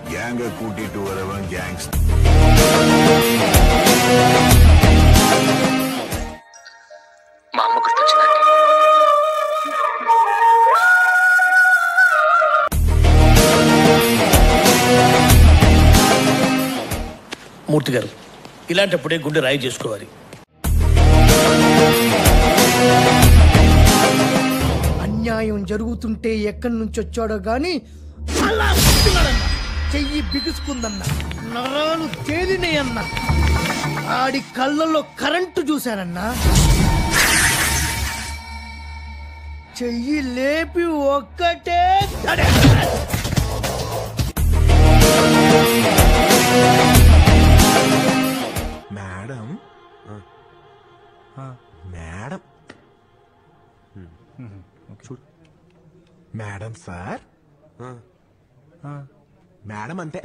கேங்க கூட்டிட்டு வரவன் கேங்ஸ் మా అమ్మ గుర్తొచ్చిందండి మూర్తి గారు ఇలాంటప్పుడే గుండె రాయి చేసుకోవాలి అన్యాయం జరుగుతుంటే ఎక్కడి నుంచి వచ్చాడో గాని అలా పుట్టినాడన్న. చెయ్యి బిగుసుకుందన్న నరాలు తేలినాయన్న ఆడి కళ్ళల్లో కరెంటు చూశానన్నా చెయ్యి లేపి ఒక్కటే తడే. మేడం మేడం చూడు మేడం సార్ మేడం అంతే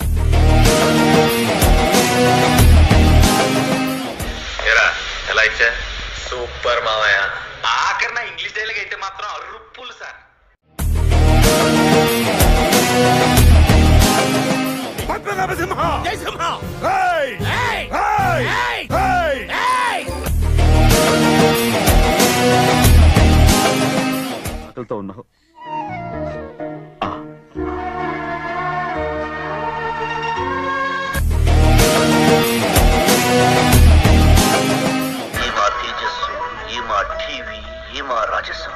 ఏరా ఎలా ఇచ్చా సూపర్ మామయ్య ఆఖరి నా ఇంగ్లీష్ డైలాగ్ అయితే మాత్రం అరుప్పులు సార్ ఆకలితో ఉన్నావు ఈ మా తేజస్సు ఈ మా టీవీ ఈ మా రాజస్సు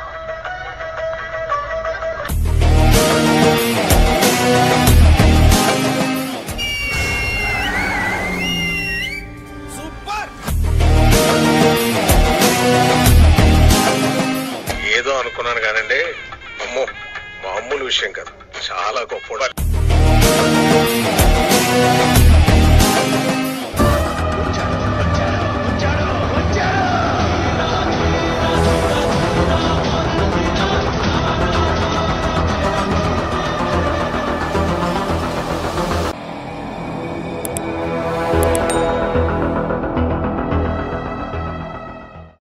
ఏదో అనుకున్నాను కానండి అమ్మో మామూలు విషయం కాదు చాలా గొప్ప